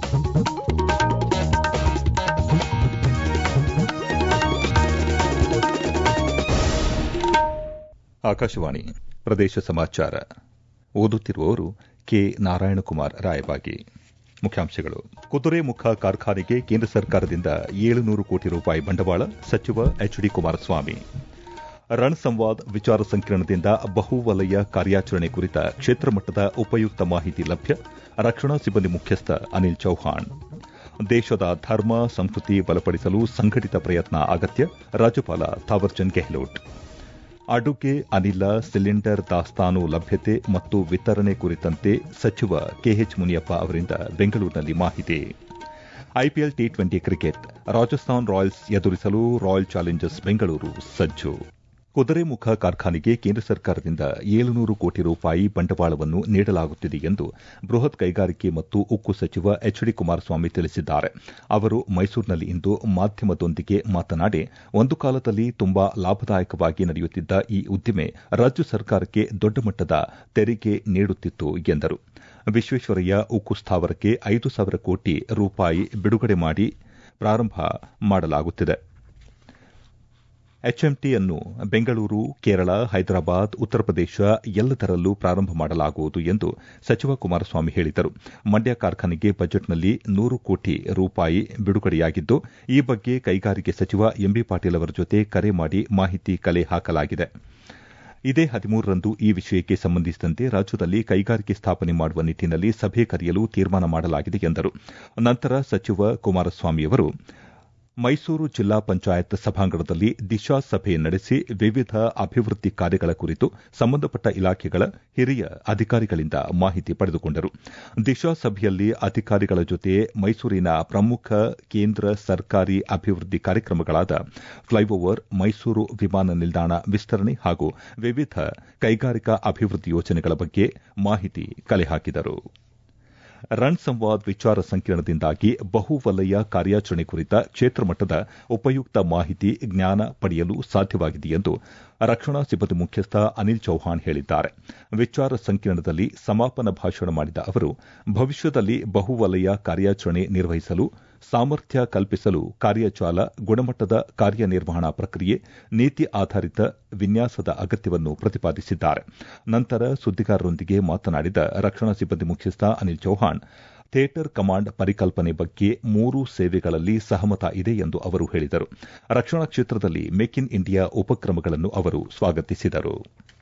ಆಕಾಶವಾಣಿ ಪ್ರದೇಶ ಸಮಾಚಾರ ಓದುತ್ತಿರುವವರು ಕೆ ನಾರಾಯಣಕುಮಾರ್ ರಾಯಬಾಗಿ ಮುಖ್ಯಾಂಶಗಳು ಕುದುರೆಮುಖ ಕಾರ್ಖಾನೆಗೆ ಕೇಂದ್ರ ಸರ್ಕಾರದಿಂದ ಏಳುನೂರು ಕೋಟಿ ರೂಪಾಯಿ ಬಂಡವಾಳ ಸಚಿವ ಎಚ್ ಡಿ ಕುಮಾರಸ್ವಾಮಿ ರಣ ಸಂವಾದ್ ವಿಚಾರ ಸಂಕಿರಣದಿಂದ ಬಹುವಲಯ ಕಾರ್ಯಾಚರಣೆ ಕುರಿತ ಕ್ಷೇತ್ರ ಮಟ್ಟದ ಉಪಯುಕ್ತ ಮಾಹಿತಿ ಲಭ್ಯ ರಕ್ಷಣಾ ಸಿಬ್ಬಂದಿ ಮುಖ್ಯಸ್ಥ ಅನಿಲ್ ಚೌಹಾಣ್ ದೇಶದ ಧರ್ಮ ಸಂಸ್ಕೃತಿ ಬಲಪಡಿಸಲು ಸಂಘಟಿತ ಪ್ರಯತ್ನ ಅಗತ್ಯ ರಾಜ್ಯಪಾಲ ಥಾವರ್ಚಂದ್ ಗೆಹ್ಲೋಟ್ ಅಡುಗೆ ಅನಿಲ ಸಿಲಿಂಡರ್ ದಾಸ್ತಾನು ಲಭ್ಯತೆ ಮತ್ತು ವಿತರಣೆ ಕುರಿತಂತೆ ಸಚಿವ ಕೆಎಚ್ ಮುನಿಯಪ್ಪ ಅವರಿಂದ ಬೆಂಗಳೂರಿನಲ್ಲಿ ಮಾಹಿತಿ IPL T twenty cricket Rajasthan Royals ಎದುರಿಸಲು ರಾಯಲ್ ಚಾಲೆಂಜರ್ಸ್ ಬೆಂಗಳೂರು ಸಜ್ಜು ಕುದುರೆಮುಖ ಕಾರ್ಖಾನೆಗೆ ಕೇಂದ್ರ ಸರ್ಕಾರದಿಂದ ಏಳುನೂರು ಕೋಟಿ ರೂಪಾಯಿ ಬಂಡವಾಳವನ್ನು ನೀಡಲಾಗುತ್ತಿದೆ ಎಂದು ಬೃಹತ್ ಕೈಗಾರಿಕೆ ಮತ್ತು ಉಕ್ಕು ಸಚಿವ ಎಚ್ ಡಿ ಕುಮಾರಸ್ವಾಮಿ ತಿಳಿಸಿದ್ದಾರೆ ಅವರು ಮೈಸೂರಿನಲ್ಲಿಂದು ಮಾಧ್ಯಮದೊಂದಿಗೆ ಮಾತನಾಡಿ ಒಂದು ಕಾಲದಲ್ಲಿ ತುಂಬಾ ಲಾಭದಾಯಕವಾಗಿ ನಡೆಯುತ್ತಿದ್ದ ಈ ಉದ್ದಿಮೆ ರಾಜ್ಯ ಸರ್ಕಾರಕ್ಕೆ ದೊಡ್ಡ ಮಟ್ಟದ ತೆರಿಗೆ ನೀಡುತ್ತಿತ್ತು ಎಂದರು ವಿಶ್ವೇಶ್ವರಯ್ಯ ಉಕ್ಕು ಸ್ಥಾವರಕ್ಕೆ ಐದು ಸಾವಿರ ಕೋಟಿ ರೂಪಾಯಿ ಬಿಡುಗಡೆ ಮಾಡಿ ಪ್ರಾರಂಭ ಮಾಡಲಾಗುತ್ತಿದೆ ಎಚ್ಎಂಟಿಯನ್ನು ಬೆಂಗಳೂರು ಕೇರಳ ಹೈದರಾಬಾದ್ ಉತ್ತರ ಪ್ರದೇಶ ಎಲ್ಲದರಲ್ಲೂ ಪ್ರಾರಂಭ ಮಾಡಲಾಗುವುದು ಎಂದು ಸಚಿವ ಕುಮಾರಸ್ವಾಮಿ ಹೇಳಿದರು ಮಂಡ್ಯ ಕಾರ್ಖಾನೆಗೆ ಬಜೆಟ್ನಲ್ಲಿ ನೂರು ಕೋಟಿ ರೂಪಾಯಿ ಬಿಡುಗಡೆಯಾಗಿದ್ದು ಈ ಬಗ್ಗೆ ಕೈಗಾರಿಕೆ ಸಚಿವ ಎಂಬಿ ಪಾಟೀಲ್ ಅವರ ಜೊತೆ ಕರೆ ಮಾಡಿ ಮಾಹಿತಿ ಕಲೆ ಹಾಕಲಾಗಿದೆ ಇದೇ ಹದಿಮೂರರಂದು ಈ ವಿಷಯಕ್ಕೆ ಸಂಬಂಧಿಸಿದಂತೆ ರಾಜ್ಯದಲ್ಲಿ ಕೈಗಾರಿಕೆ ಸ್ಥಾಪನೆ ಮಾಡುವ ನಿಟ್ಟನಲ್ಲಿ ಸಭೆ ಕರೆಯಲು ತೀರ್ಮಾನ ಮಾಡಲಾಗಿದೆ ಎಂದರು ನಂತರ ಸಚಿವ ಕುಮಾರಸ್ವಾಮಿಯವರು ಮೈಸೂರು ಜಿಲ್ಲಾ ಪಂಚಾಯತ್ ಸಭಾಂಗಣದಲ್ಲಿ ದಿಶಾ ಸಭೆ ನಡೆಸಿ ವಿವಿಧ ಅಭಿವೃದ್ಧಿ ಕಾರ್ಯಗಳ ಕುರಿತು ಸಂಬಂಧಪಟ್ಟ ಇಲಾಖೆಗಳ ಹಿರಿಯ ಅಧಿಕಾರಿಗಳಿಂದ ಮಾಹಿತಿ ಪಡೆದುಕೊಂಡರು ದಿಶಾ ಸಭೆಯಲ್ಲಿ ಅಧಿಕಾರಿಗಳ ಜೊತೆ ಮೈಸೂರಿನ ಪ್ರಮುಖ ಕೇಂದ್ರ ಸರ್ಕಾರಿ ಅಭಿವೃದ್ಧಿ ಕಾರ್ಯಕ್ರಮಗಳಾದ ಫ್ಲೈಓವರ್ ಮೈಸೂರು ವಿಮಾನ ನಿಲ್ದಾಣ ವಿಸ್ತರಣೆ ಹಾಗೂ ವಿವಿಧ ಕೈಗಾರಿಕಾ ಅಭಿವೃದ್ಧಿ ಯೋಜನೆಗಳ ಬಗ್ಗೆ ಮಾಹಿತಿ ಕಲೆ ಹಾಕಿದರು ರನ್ ಸಂವಾದ್ ವಿಚಾರ ಸಂಕಿರಣದಿಂದಾಗಿ ಬಹುವಲಯ ಕಾರ್ಯಾಚರಣೆ ಕುರಿತ ಕ್ಷೇತ್ರ ಮಟ್ಟದ ಉಪಯುಕ್ತ ಮಾಹಿತಿ ಜ್ಞಾನ ಪಡೆಯಲು ಸಾಧ್ಯವಾಗಿದೆ ಎಂದು ರಕ್ಷಣಾ ಸಿಬ್ಬಂದಿ ಮುಖ್ಯಸ್ಥ ಅನಿಲ್ ಚೌಹಾಣ್ ಹೇಳಿದ್ದಾರೆ ವಿಚಾರ ಸಂಕಿರಣದಲ್ಲಿ ಸಮಾಪನ ಭಾಷಣ ಮಾಡಿದ ಅವರು ಭವಿಷ್ಯದಲ್ಲಿ ಬಹುವಲಯ ಕಾರ್ಯಾಚರಣೆ ನಿರ್ವಹಿಸಲು ಸಾಮರ್ಥ್ಯ ಕಲ್ಪಿಸಲು ಕಾರ್ಯಜಾಲ ಗುಣಮಟ್ಟದ ಕಾರ್ಯನಿರ್ವಹಣಾ ಪ್ರಕ್ರಿಯೆ ನೀತಿ ಆಧಾರಿತ ವಿನ್ಯಾಸದ ಅಗತ್ಯವನ್ನು ಪ್ರತಿಪಾದಿಸಿದ್ದಾರೆ ನಂತರ ಸುದ್ದಿಗಾರರೊಂದಿಗೆ ಮಾತನಾಡಿದ ರಕ್ಷಣಾ ಸಿಬ್ಬಂದಿ ಮುಖ್ಯಸ್ಥ ಅನಿಲ್ ಚೌಹಾಣ್ ಥಿಯೇಟರ್ ಕಮಾಂಡ್ ಪರಿಕಲ್ಪನೆ ಬಗ್ಗೆ ಮೂರು ಸೇವೆಗಳಲ್ಲಿ ಸಹಮತ ಇದೆ ಎಂದು ಅವರು ಹೇಳಿದರು ರಕ್ಷಣಾ ಕ್ಷೇತ್ರದಲ್ಲಿ ಮೇಕ್ ಇನ್ ಇಂಡಿಯಾ ಉಪಕ್ರಮಗಳನ್ನು ಅವರು ಸ್ವಾಗತಿಸಿದರು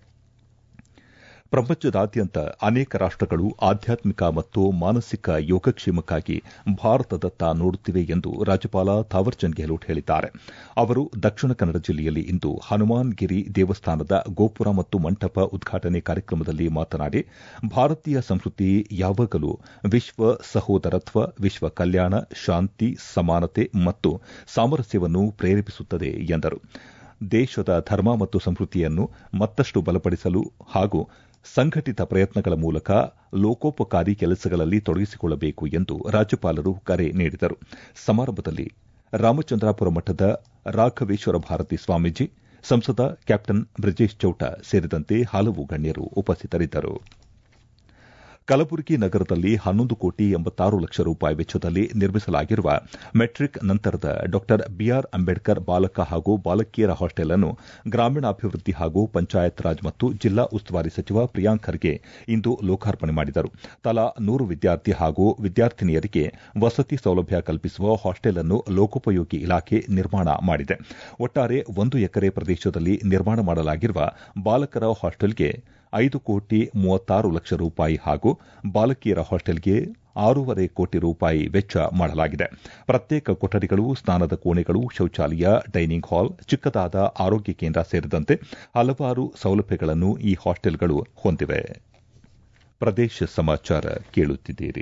ಪ್ರಪಂಚದಾದ್ಯಂತ ಅನೇಕ ರಾಷ್ಟಗಳು ಆಧ್ಯಾತ್ಮಿಕ ಮತ್ತು ಮಾನಸಿಕ ಯೋಗಕ್ಷೇಮಕ್ಕಾಗಿ ಭಾರತದತ್ತ ನೋಡುತ್ತಿವೆ ಎಂದು ರಾಜ್ಯಪಾಲ ಥಾವರ್ಚಂದ್ ಗೆಹ್ಲೋಟ್ ಹೇಳಿದ್ದಾರೆ ಅವರು ದಕ್ಷಿಣ ಕನ್ನಡ ಜಿಲ್ಲೆಯಲ್ಲಿ ಇಂದು ಹನುಮಾನ್ ಗಿರಿ ದೇವಸ್ಥಾನದ ಗೋಪುರ ಮತ್ತು ಮಂಟಪ ಉದ್ಘಾಟನೆ ಕಾರ್ಯಕ್ರಮದಲ್ಲಿ ಮಾತನಾಡಿ ಭಾರತೀಯ ಸಂಸ್ಕೃತಿ ಯಾವಾಗಲೂ ವಿಶ್ವ ಸಹೋದರತ್ವ ವಿಶ್ವ ಕಲ್ಯಾಣ ಶಾಂತಿ ಸಮಾನತೆ ಮತ್ತು ಸಾಮರಸ್ಯವನ್ನು ಪ್ರೇರೇಪಿಸುತ್ತದೆ ಎಂದರು ದೇಶದ ಧರ್ಮ ಮತ್ತು ಸಂಸ್ಕೃತಿಯನ್ನು ಮತ್ತಷ್ಟು ಬಲಪಡಿಸಲು ಹಾಗೂ ಸಂಘಟಿತ ಪ್ರಯತ್ನಗಳ ಮೂಲಕ ಲೋಕೋಪಕಾರಿ ಕೆಲಸಗಳಲ್ಲಿ ತೊಡಗಿಸಿಕೊಳ್ಳಬೇಕು ಎಂದು ರಾಜ್ಯಪಾಲರು ಕರೆ ನೀಡಿದರು ಸಮಾರಂಭದಲ್ಲಿ ರಾಮಚಂದ್ರಾಪುರ ಮಠದ ರಾಘವೇಶ್ವರ ಭಾರತಿ ಸ್ವಾಮೀಜಿ ಸಂಸದ ಕ್ಯಾಪ್ಟನ್ ಬ್ರಿಜೇಶ್ ಚೌಟ ಸೇರಿದಂತೆ ಹಲವು ಗಣ್ಯರು ಉಪಸ್ಥಿತರಿದ್ದರು ಕಲಬುರಗಿ ನಗರದಲ್ಲಿ ಹನ್ನೊಂದು ಕೋಟಿ ಎಂಬತ್ತಾರು ಲಕ್ಷ ರೂಪಾಯಿ ವೆಚ್ಚದಲ್ಲಿ ನಿರ್ಮಿಸಲಾಗಿರುವ ಮೆಟ್ರಿಕ್ ನಂತರದ ಡಾ ಬಿಆರ್ ಅಂಬೇಡ್ಕರ್ ಬಾಲಕ ಹಾಗೂ ಬಾಲಕಿಯರ ಹಾಸ್ಟೆಲ್ ಅನ್ನು ಗ್ರಾಮೀಣಾಭಿವೃದ್ಧಿ ಹಾಗೂ ಪಂಚಾಯತ್ ರಾಜ್ ಮತ್ತು ಜಿಲ್ಲಾ ಉಸ್ತುವಾರಿ ಸಚಿವ ಪ್ರಿಯಾಂಕ್ ಖರ್ಗೆ ಇಂದು ಲೋಕಾರ್ಪಣೆ ಮಾಡಿದರು ತಲಾ ನೂರು ವಿದ್ಯಾರ್ಥಿ ಹಾಗೂ ವಿದ್ಯಾರ್ಥಿನಿಯರಿಗೆ ವಸತಿ ಸೌಲಭ್ಯ ಕಲ್ಪಿಸುವ ಹಾಸ್ಟೆಲ್ ಅನ್ನು ಲೋಕೋಪಯೋಗಿ ಇಲಾಖೆ ನಿರ್ಮಾಣ ಮಾಡಿದೆ ಒಟ್ಟಾರೆ ಒಂದು ಎಕರೆ ಪ್ರದೇಶದಲ್ಲಿ ನಿರ್ಮಾಣ ಮಾಡಲಾಗಿರುವ ಬಾಲಕರ ಹಾಸ್ಟೆಲ್ಗೆ ಐದು ಕೋಟಿ ಮೂವತ್ತಾರು ಲಕ್ಷ ರೂಪಾಯಿ ಹಾಗೂ ಬಾಲಕಿಯರ ಹಾಸ್ಟೆಲ್ಗೆ ಆರೂವರೆ ಕೋಟಿ ರೂಪಾಯಿ ವೆಚ್ಚ ಮಾಡಲಾಗಿದೆ ಪ್ರತ್ಯೇಕ ಕೊಠಡಿಗಳು ಸ್ನಾನದ ಕೋಣೆಗಳು ಶೌಚಾಲಯ ಡೈನಿಂಗ್ ಹಾಲ್ ಚಿಕ್ಕದಾದ ಆರೋಗ್ಯ ಕೇಂದ್ರ ಸೇರಿದಂತೆ ಹಲವಾರು ಸೌಲಭ್ಯಗಳನ್ನು ಈ ಹಾಸ್ಟೆಲ್ಗಳು ಹೊಂದಿವೆ ಪ್ರದೇಶ ಸಮಾಚಾರ ಕೇಳುತ್ತಿದ್ದೀರಿ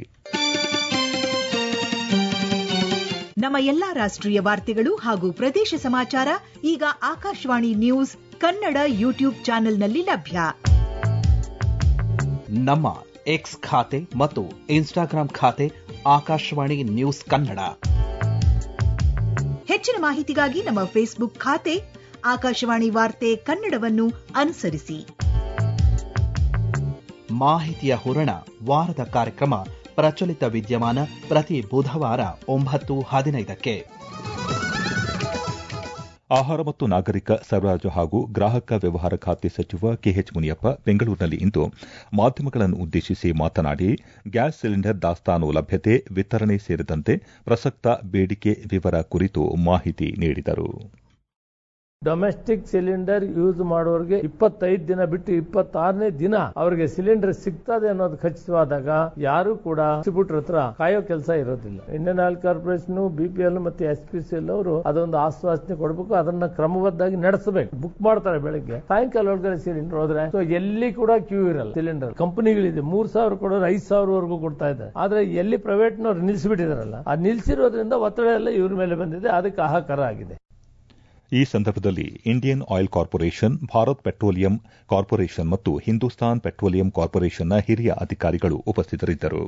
ನಮ್ಮ ಎಲ್ಲಾ ರಾಷ್ಟ್ರೀಯ ವಾರ್ತೆಗಳು ಹಾಗೂ ಪ್ರದೇಶ ಸಮಾಚಾರ ಈಗ ಆಕಾಶವಾಣಿ ನ್ಯೂಸ್ ಕನ್ನಡ ಯೂಟ್ಯೂಬ್ ಚಾನೆಲ್ನಲ್ಲಿ ಲಭ್ಯ ನಮ್ಮ ಎಕ್ಸ್ ಖಾತೆ ಮತ್ತು ಇನ್ಸ್ಟಾಗ್ರಾಂ ಖಾತೆ ಆಕಾಶವಾಣಿ ನ್ಯೂಸ್ ಕನ್ನಡ ಹೆಚ್ಚಿನ ಮಾಹಿತಿಗಾಗಿ ನಮ್ಮ ಫೇಸ್ಬುಕ್ ಖಾತೆ ಆಕಾಶವಾಣಿ ವಾರ್ತೆ ಕನ್ನಡವನ್ನು ಅನುಸರಿಸಿ ಮಾಹಿತಿಯ ಹೂರಣ ವಾರದ ಕಾರ್ಯಕ್ರಮ ಪ್ರಚಲಿತ ವಿದ್ಯಮಾನ ಪ್ರತಿ ಬುಧವಾರ ಒಂಬತ್ತು ಹದಿನೈದಕ್ಕೆ ಆಹಾರ ಮತ್ತು ನಾಗರಿಕ ಸರಬರಾಜು ಹಾಗೂ ಗ್ರಾಹಕ ವ್ಯವಹಾರ ಖಾತೆ ಸಚಿವ ಕೆಎಚ್ ಮುನಿಯಪ್ಪ ಬೆಂಗಳೂರಿನಲ್ಲಿ ಇಂದು ಮಾಧ್ಯಮಗಳನ್ನು ಉದ್ದೇಶಿಸಿ ಮಾತನಾಡಿ ಗ್ಯಾಸ್ ಸಿಲಿಂಡರ್ ದಾಸ್ತಾನು ಲಭ್ಯತೆ ವಿತರಣೆ ಸೇರಿದಂತೆ ಪ್ರಸಕ್ತ ಬೇಡಿಕೆ ವಿವರ ಕುರಿತು ಮಾಹಿತಿ ನೀಡಿದರು ಡೊಮೆಸ್ಟಿಕ್ ಸಿಲಿಂಡರ್ ಯೂಸ್ ಮಾಡುವವರಿಗೆ ಇಪ್ಪತ್ತೈದು ದಿನ ಬಿಟ್ಟು ಇಪ್ಪತ್ತಾರನೇ ದಿನ ಅವರಿಗೆ ಸಿಲಿಂಡರ್ ಸಿಗ್ತದೆ ಅನ್ನೋದು ಖಚಿತವಾದಾಗ ಯಾರು ಕೂಡ ಡಿಸ್ಟ್ರಿಬ್ಯೂಟರ್ ಹತ್ರ ಕಾಯೋ ಕೆಲಸ ಇರೋದಿಲ್ಲ ಇಂಡಿಯನ್ ಆಯಿಲ್ ಕಾರ್ಪೊರೇಷನ್ ಬಿಪಿಎಲ್ ಮತ್ತೆ ಎಸ್ ಪಿ ಸಿ ಎಲ್ ಅವರು ಅದೊಂದು ಆಶ್ವಾಸನೆ ಕೊಡಬೇಕು ಅದನ್ನ ಕ್ರಮಬದ್ಧವಾಗಿ ನಡೆಸಬೇಕು ಬುಕ್ ಮಾಡ್ತಾರೆ ಬೆಳಗ್ಗೆ ಸಾಯಂಕಾಲ ಒಳಗಡೆ ಸಿಲಿಂಡರ್ ಹೋದ್ರೆ ಸೊ ಎಲ್ಲಿ ಕೂಡ ಕ್ಯೂ ಇರಲ್ಲ ಸಿಲಿಂಡರ್ ಕಂಪನಿಗಳಿದೆ ಮೂರ್ ಸಾವಿರ ಕೊಡೋರು ಐದು ಸಾವಿರವರೆಗೂ ಕೊಡ್ತಾ ಇದ್ದಾರೆ ಆದ್ರೆ ಎಲ್ಲಿ ಪ್ರೈವೇಟ್ ನವ್ರು ನಿಲ್ಸಿಬಿಟ್ಟಿದಾರಲ್ಲ ಆ ನಿಲ್ಸಿರೋದ್ರಿಂದ ಒತ್ತಡ ಎಲ್ಲ ಇವ್ರ ಮೇಲೆ ಬಂದಿದೆ ಅದಕ್ಕೆ ಹಾಹಾಕಾರ ಆಗಿದೆ ಈ ಸಂದರ್ಭದಲ್ಲಿ Indian Oil Corporation Bharat Petroleum Corporation ಮತ್ತು ಹಿಂದೂಸ್ತಾನ್ ಪೆಟ್ರೋಲಿಯಂ ಕಾರ್ಪೊರೇಷನ್ನ ಹಿರಿಯ ಅಧಿಕಾರಿಗಳು ಉಪಸ್ಥಿತರಿದ್ದರು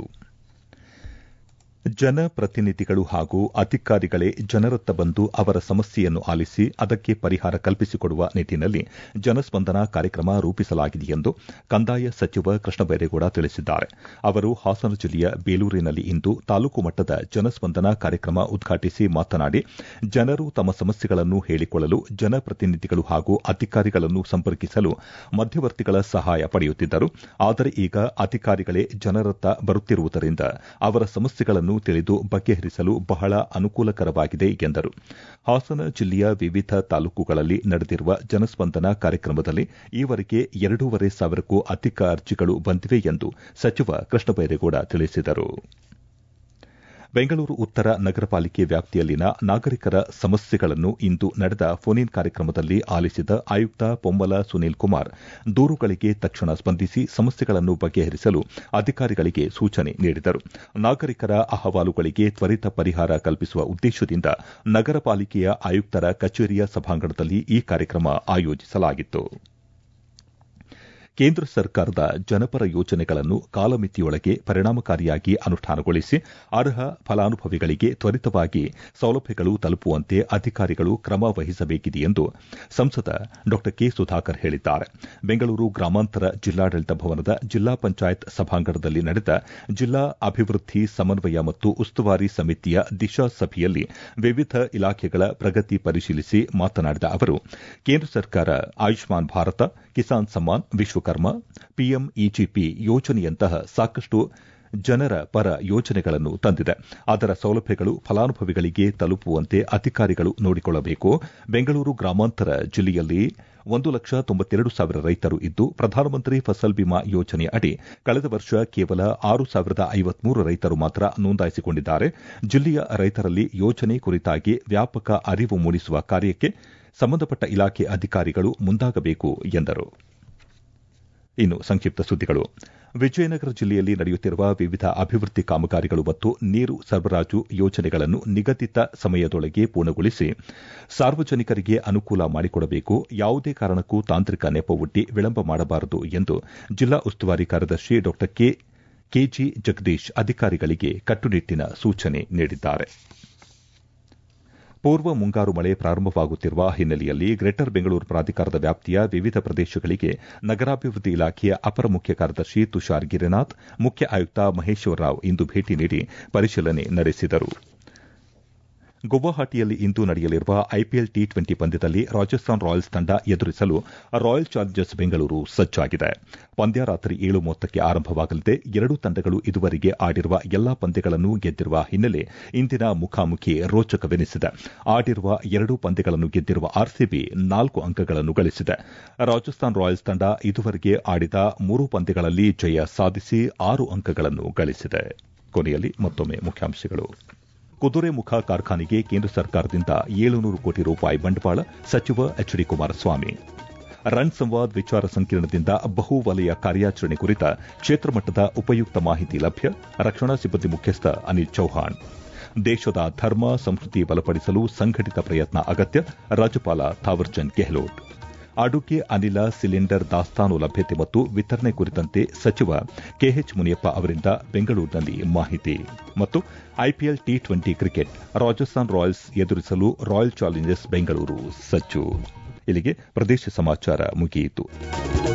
ಜನಪ್ರತಿನಿಧಿಗಳು ಹಾಗೂ ಅಧಿಕಾರಿಗಳೇ ಜನರತ್ತ ಬಂದು ಅವರ ಸಮಸ್ಯೆಯನ್ನು ಆಲಿಸಿ ಅದಕ್ಕೆ ಪರಿಹಾರ ಕಲ್ಪಿಸಿಕೊಡುವ ನಿಟ್ಟಿನಲ್ಲಿ ಜನಸ್ಪಂದನ ಕಾರ್ಯಕ್ರಮ ರೂಪಿಸಲಾಗಿದೆ ಎಂದು ಕಂದಾಯ ಸಚಿವ ಕೃಷ್ಣ ಬೈರೇಗೌಡ ತಿಳಿಸಿದ್ದಾರೆ ಅವರು ಹಾಸನ ಜಿಲ್ಲೆಯ ಬೇಲೂರಿನಲ್ಲಿ ಇಂದು ತಾಲೂಕು ಮಟ್ಟದ ಜನಸ್ಪಂದನ ಕಾರ್ಯಕ್ರಮ ಉದ್ಘಾಟಿಸಿ ಮಾತನಾಡಿ ಜನರು ತಮ್ಮ ಸಮಸ್ಯೆಗಳನ್ನು ಹೇಳಿಕೊಳ್ಳಲು ಜನಪ್ರತಿನಿಧಿಗಳು ಹಾಗೂ ಅಧಿಕಾರಿಗಳನ್ನು ಸಂಪರ್ಕಿಸಲು ಮಧ್ಯವರ್ತಿಗಳ ಸಹಾಯ ಪಡೆಯುತ್ತಿದ್ದರು ಆದರೆ ಈಗ ಅಧಿಕಾರಿಗಳೇ ಜನರತ್ತ ಬರುತ್ತಿರುವುದರಿಂದ ಅವರ ಸಮಸ್ಯೆಗಳನ್ನು ತಿಳಿದು ಬಗೆಹರಿಸಲು ಬಹಳ ಅನುಕೂಲಕರವಾಗಿದೆ ಎಂದರು ಹಾಸನ ಜಿಲ್ಲೆಯ ವಿವಿಧ ತಾಲೂಕುಗಳಲ್ಲಿ ನಡೆದಿರುವ ಜನಸ್ಪಂದನ ಕಾರ್ಯಕ್ರಮದಲ್ಲಿ ಈವರೆಗೆ ಎರಡೂವರೆ ಸಾವಿರಕ್ಕೂ ಅಧಿಕ ಅರ್ಜಿಗಳು ಬಂದಿವೆ ಎಂದು ಸಚಿವ ಕೃಷ್ಣ ಬೈರೇಗೌಡ ತಿಳಿಸಿದರು ಬೆಂಗಳೂರು ಉತ್ತರ ನಗರ ಪಾಲಿಕೆ ವ್ಯಾಪ್ತಿಯಲ್ಲಿನ ನಾಗರಿಕರ ಸಮಸ್ಯೆಗಳನ್ನು ಇಂದು ನಡೆದ ಫೋನ್ ಇನ್ ಕಾರ್ಯಕ್ರಮದಲ್ಲಿ ಆಲಿಸಿದ ಆಯುಕ್ತ ಪೊಮ್ಮಲ ಸುನೀಲ್ ಕುಮಾರ್ ದೂರುಗಳಿಗೆ ತಕ್ಷಣ ಸ್ಪಂದಿಸಿ ಸಮಸ್ಯೆಗಳನ್ನು ಬಗೆಹರಿಸಲು ಅಧಿಕಾರಿಗಳಿಗೆ ಸೂಚನೆ ನೀಡಿದರು ನಾಗರಿಕರ ಅಹವಾಲುಗಳಿಗೆ ತ್ವರಿತ ಪರಿಹಾರ ಕಲ್ಪಿಸುವ ಉದ್ದೇಶದಿಂದ ನಗರ ಪಾಲಿಕೆಯ ಆಯುಕ್ತರ ಕಚೇರಿಯ ಸಭಾಂಗಣದಲ್ಲಿ ಈ ಕಾರ್ಯಕ್ರಮ ಆಯೋಜಿಸಲಾಗಿತ್ತು ಕೇಂದ್ರ ಸರ್ಕಾರದ ಜನಪರ ಯೋಜನೆಗಳನ್ನು ಕಾಲಮಿತಿಯೊಳಗೆ ಪರಿಣಾಮಕಾರಿಯಾಗಿ ಅನುಷ್ಠಾನಗೊಳಿಸಿ ಅರ್ಹ ಫಲಾನುಭವಿಗಳಿಗೆ ತ್ವರಿತವಾಗಿ ಸೌಲಭ್ಯಗಳು ತಲುಪುವಂತೆ ಅಧಿಕಾರಿಗಳು ಕ್ರಮ ವಹಿಸಬೇಕಿದೆ ಎಂದು ಸಂಸದ ಡಾ ಕೆ ಸುಧಾಕರ್ ಹೇಳಿದ್ದಾರೆ ಬೆಂಗಳೂರು ಗ್ರಾಮಾಂತರ ಜಿಲ್ಲಾಡಳಿತ ಭವನದ ಜಿಲ್ಲಾ ಪಂಚಾಯತ್ ಸಭಾಂಗಣದಲ್ಲಿ ನಡೆದ ಜಿಲ್ಲಾ ಅಭಿವೃದ್ಧಿ ಸಮನ್ವಯ ಮತ್ತು ಉಸ್ತುವಾರಿ ಸಮಿತಿಯ ದಿಶಾ ಸಭೆಯಲ್ಲಿ ವಿವಿಧ ಇಲಾಖೆಗಳ ಪ್ರಗತಿ ಪರಿಶೀಲಿಸಿ ಮಾತನಾಡಿದ ಅವರು ಕೇಂದ್ರ ಸರ್ಕಾರ ಆಯುಷ್ಮಾನ್ ಭಾರತ ಕಿಸಾನ್ ಸಮ್ಮಾನ್ ವಿಶ್ವಕರ್ಮ ಪಿಎಂಇಜಿಪಿ ಯೋಜನೆಯಂತಹ ಸಾಕಷ್ಟು ಜನರ ಪರ ಯೋಜನೆಗಳನ್ನು ತಂದಿದೆ ಅದರ ಸೌಲಭ್ಯಗಳು ಫಲಾನುಭವಿಗಳಿಗೆ ತಲುಪುವಂತೆ ಅಧಿಕಾರಿಗಳು ನೋಡಿಕೊಳ್ಳಬೇಕು ಬೆಂಗಳೂರು ಗ್ರಾಮಾಂತರ ಜಿಲ್ಲೆಯಲ್ಲಿ ಒಂದು ಲಕ್ಷ ತೊಂಬತ್ತೆರಡು ಸಾವಿರ ರೈತರು ಇದ್ದು ಪ್ರಧಾನಮಂತ್ರಿ ಫಸಲ್ ಬಿಮಾ ಯೋಜನೆ ಅಡಿ ಕಳೆದ ವರ್ಷ ಕೇವಲ ಆರು ಸಾವಿರದ ಐವತ್ಮೂರು ರೈತರು ಮಾತ್ರ ನೋಂದಾಯಿಸಿಕೊಂಡಿದ್ದಾರೆ ಜಿಲ್ಲೆಯ ರೈತರಲ್ಲಿ ಯೋಜನೆ ಕುರಿತಾಗಿ ವ್ಯಾಪಕ ಅರಿವು ಮೂಡಿಸುವ ಕಾರ್ಯಕ್ಕೆ ಸಂಬಂಧಪಟ್ಟ ಇಲಾಖೆ ಅಧಿಕಾರಿಗಳು ಮುಂದಾಗಬೇಕು ಎಂದರು ಇನ್ನು ಸಂಕ್ಷಿಪ್ತ ಸುದ್ದಿಗಳು ವಿಜಯನಗರ ಜಿಲ್ಲೆಯಲ್ಲಿ ನಡೆಯುತ್ತಿರುವ ವಿವಿಧ ಅಭಿವೃದ್ಧಿ ಕಾಮಗಾರಿಗಳು ಮತ್ತು ನೀರು ಸರಬರಾಜು ಯೋಜನೆಗಳನ್ನು ನಿಗದಿತ ಸಮಯದೊಳಗೆ ಪೂರ್ಣಗೊಳಿಸಿ ಸಾರ್ವಜನಿಕರಿಗೆ ಅನುಕೂಲ ಮಾಡಿಕೊಡಬೇಕು ಯಾವುದೇ ಕಾರಣಕ್ಕೂ ತಾಂತ್ರಿಕ ನೆಪವೊಡ್ಡಿ ವಿಳಂಬ ಮಾಡಬಾರದು ಎಂದು ಜಿಲ್ಲಾ ಉಸ್ತುವಾರಿ ಕಾರ್ಯದರ್ಶಿ ಡಾ ಕೆಜಿ ಜಗದೀಶ್ ಅಧಿಕಾರಿಗಳಿಗೆ ಕಟ್ಟುನಿಟ್ಟಿನ ಸೂಚನೆ ನೀಡಿದ್ದಾರೆ ಪೂರ್ವ ಮುಂಗಾರು ಮಳೆ ಪ್ರಾರಂಭವಾಗುತ್ತಿರುವ ಹಿನ್ನೆಲೆಯಲ್ಲಿ ಗ್ರೇಟರ್ ಬೆಂಗಳೂರು ಪ್ರಾಧಿಕಾರದ ವ್ಯಾಪ್ತಿಯ ವಿವಿಧ ಪ್ರದೇಶಗಳಿಗೆ ನಗರಾಭಿವೃದ್ಧಿ ಇಲಾಖೆಯ ಅಪರ ಮುಖ್ಯ ಕಾರ್ಯದರ್ಶಿ ತುಷಾರ್ ಗಿರಿನಾಥ್ ಮುಖ್ಯ ಆಯುಕ್ತ ಮಹೇಶ್ವರ ರಾವ್ ಇಂದು ಭೇಟಿ ನೀಡಿ ಪರಿಶೀಲನೆ ನಡೆಸಿದರು ಗುವಾಹಟಿಯಲ್ಲಿ ಇಂದು ನಡೆಯಲಿರುವ ಐಪಿಎಲ್ ಟಿ ಟ್ವೆಂಟಿ ಪಂದ್ಯದಲ್ಲಿ ರಾಜಸ್ಥಾನ್ ರಾಯಲ್ಸ್ ತಂಡ ಎದುರಿಸಲು ರಾಯಲ್ ಚಾಲೆಂಜರ್ಸ್ ಬೆಂಗಳೂರು ಸಜ್ಜಾಗಿದೆ ಪಂದ್ಯ ರಾತ್ರಿ ಏಳು ಮೂವತ್ತಕ್ಕೆ ಆರಂಭವಾಗಲಿದೆ ಎರಡೂ ತಂಡಗಳು ಇದುವರೆಗೆ ಆಡಿರುವ ಎಲ್ಲಾ ಪಂದ್ಯಗಳನ್ನು ಗೆದ್ದಿರುವ ಹಿನ್ನೆಲೆ ಇಂದಿನ ಮುಖಾಮುಖಿ ರೋಚಕವೆನಿಸಿದೆ ಆಡಿರುವ ಎರಡೂ ಪಂದ್ಯಗಳನ್ನು ಗೆದ್ದಿರುವ ಆರ್ಸಿಬಿ ನಾಲ್ಕು ಅಂಕಗಳನ್ನು ಗಳಿಸಿದೆ ರಾಜಸ್ಥಾನ್ ರಾಯಲ್ಸ್ ತಂಡ ಇದುವರೆಗೆ ಆಡಿದ ಮೂರು ಪಂದ್ಯಗಳಲ್ಲಿ ಜಯ ಸಾಧಿಸಿ ಆರು ಅಂಕಗಳನ್ನು ಗಳಿಸಿದೆ ಕೊನೆಯಲ್ಲಿ ಮತ್ತೊಮ್ಮೆ ಮುಖ್ಯಾಂಶಗಳು ಕುದುರೆಮುಖ ಕಾರ್ಖಾನೆಗೆ ಕೇಂದ್ರ ಸರ್ಕಾರದಿಂದ ಏಳುನೂರು ಕೋಟಿ ರೂಪಾಯಿ ಬಂಡವಾಳ ಸಚಿವ ಎಚ್ ಡಿ ಕುಮಾರಸ್ವಾಮಿ ರನ್ ಸಂವಾದ್ ವಿಚಾರ ಸಂಕಿರಣದಿಂದ ಬಹುವಲಯ ಕಾರ್ಯಾಚರಣೆ ಕುರಿತ ಕ್ಷೇತ್ರ ಮಟ್ಟದ ಉಪಯುಕ್ತ ಮಾಹಿತಿ ಲಭ್ಯ ರಕ್ಷಣಾ ಸಿಬ್ಬಂದಿ ಮುಖ್ಯಸ್ಥ ಅನಿಲ್ ಚೌಹಾಣ್ ದೇಶದ ಧರ್ಮ ಸಂಸ್ಕೃತಿ ಬಲಪಡಿಸಲು ಸಂಘಟಿತ ಪ್ರಯತ್ನ ಅಗತ್ಯ ರಾಜ್ಯಪಾಲ ಥಾವರ್ಚಂದ್ ಗೆಹ್ಲೋಟ್ ಅಡುಗೆ ಅನಿಲ ಸಿಲಿಂಡರ್ ದಾಸ್ತಾನು ಲಭ್ಯತೆ ಮತ್ತು ವಿತರಣೆ ಕುರಿತಂತೆ ಸಚಿವ ಕೆಎಚ್ ಮುನಿಯಪ್ಪ ಅವರಿಂದ ಬೆಂಗಳೂರಿನಲ್ಲಿ ಮಾಹಿತಿ ಮತ್ತು IPL T twenty cricket Rajasthan Royals ಎದುರಿಸಲು ರಾಯಲ್ ಚಾಲೆಂಜರ್ಸ್ ಬೆಂಗಳೂರು ಸಜ್ಜು ಇಲ್ಲಿಗೆ ಪ್ರದೇಶ ಸಮಾಚಾರ ಮುಗಿಯಿತು